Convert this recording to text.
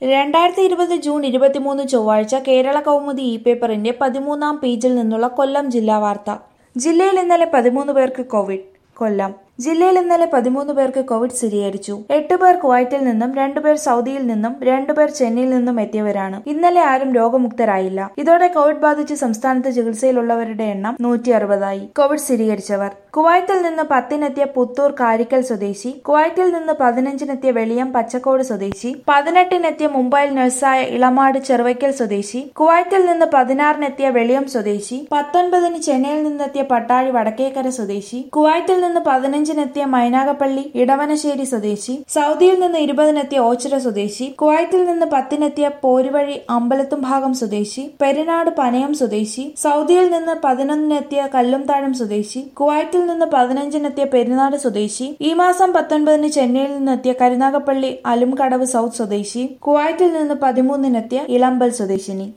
രണ്ടായിരത്തി ഇരുപത് ജൂൺ ഇരുപത്തിമൂന്ന് ചൊവ്വാഴ്ച കേരള കൗമുദി ഇ പേപ്പറിന്റെ പതിമൂന്നാം പേജിൽ നിന്നുള്ള കൊല്ലം ജില്ലാ വാർത്ത ജില്ലയിൽ ഇന്നലെ പതിമൂന്ന് പേർക്ക് കോവിഡ് കൊല്ലം ജില്ലയിൽ ഇന്നലെ പതിമൂന്ന് പേർക്ക് കോവിഡ് സ്ഥിരീകരിച്ചു എട്ട് പേർ കുവൈറ്റിൽ നിന്നും രണ്ടുപേർ സൗദിയിൽ നിന്നും രണ്ടുപേർ ചെന്നൈയിൽ നിന്നും എത്തിയവരാണ് ഇന്നലെ ആരും രോഗമുക്തരായില്ല ഇതോടെ കോവിഡ് ബാധിച്ച് സംസ്ഥാനത്ത് ചികിത്സയിലുള്ളവരുടെ എണ്ണം നൂറ്റി അറുപതായി കോവിഡ് സ്ഥിരീകരിച്ചവർ കുവൈറ്റിൽ നിന്ന് പത്തിനെത്തിയ പുത്തൂർ കാരിക്കൽ സ്വദേശി കുവൈറ്റിൽ നിന്ന് പതിനഞ്ചിനെത്തിയ വെളിയം പച്ചക്കോട് സ്വദേശി പതിനെട്ടിനെത്തിയ മുംബൈയിൽ നഴ്സായ ഇളമാട് ചെറുവയ്ക്കൽ സ്വദേശി കുവൈറ്റിൽ നിന്ന് പതിനാറിനെത്തിയ വെളിയം സ്വദേശി പത്തൊൻപതിന് ചെന്നൈയിൽ നിന്നെത്തിയ പട്ടാഴി വടക്കേക്കര സ്വദേശി കുവൈറ്റിൽ നിന്ന് പതിനഞ്ചിനെത്തിയ മൈനാഗപ്പള്ളി ഇടവനശ്ശേരി സ്വദേശി സൗദിയിൽ നിന്ന് ഇരുപതിനെത്തിയ ഓച്ചിറ സ്വദേശി കുവൈറ്റിൽ നിന്ന് പത്തിനെത്തിയ പോരുവഴി അമ്പലത്തും ഭാഗം സ്വദേശി പെരിനാട് പനയം സ്വദേശി സൗദിയിൽ നിന്ന് പതിനൊന്നിനെത്തിയ കല്ലുംതാഴം സ്വദേശി കുവൈറ്റിൽ നിന്ന് പതിനഞ്ചിനെത്തിയ പെരിനാട് സ്വദേശി ഈ മാസം പത്തൊൻപതിന് ചെന്നൈയിൽ നിന്നെത്തിയ കരുനാഗപ്പള്ളി അലുംകടവ് സൗത്ത് സ്വദേശി കുവൈറ്റിൽ നിന്ന് പതിമൂന്നിനെത്തിയ ഇളമ്പൽ സ്വദേശിനി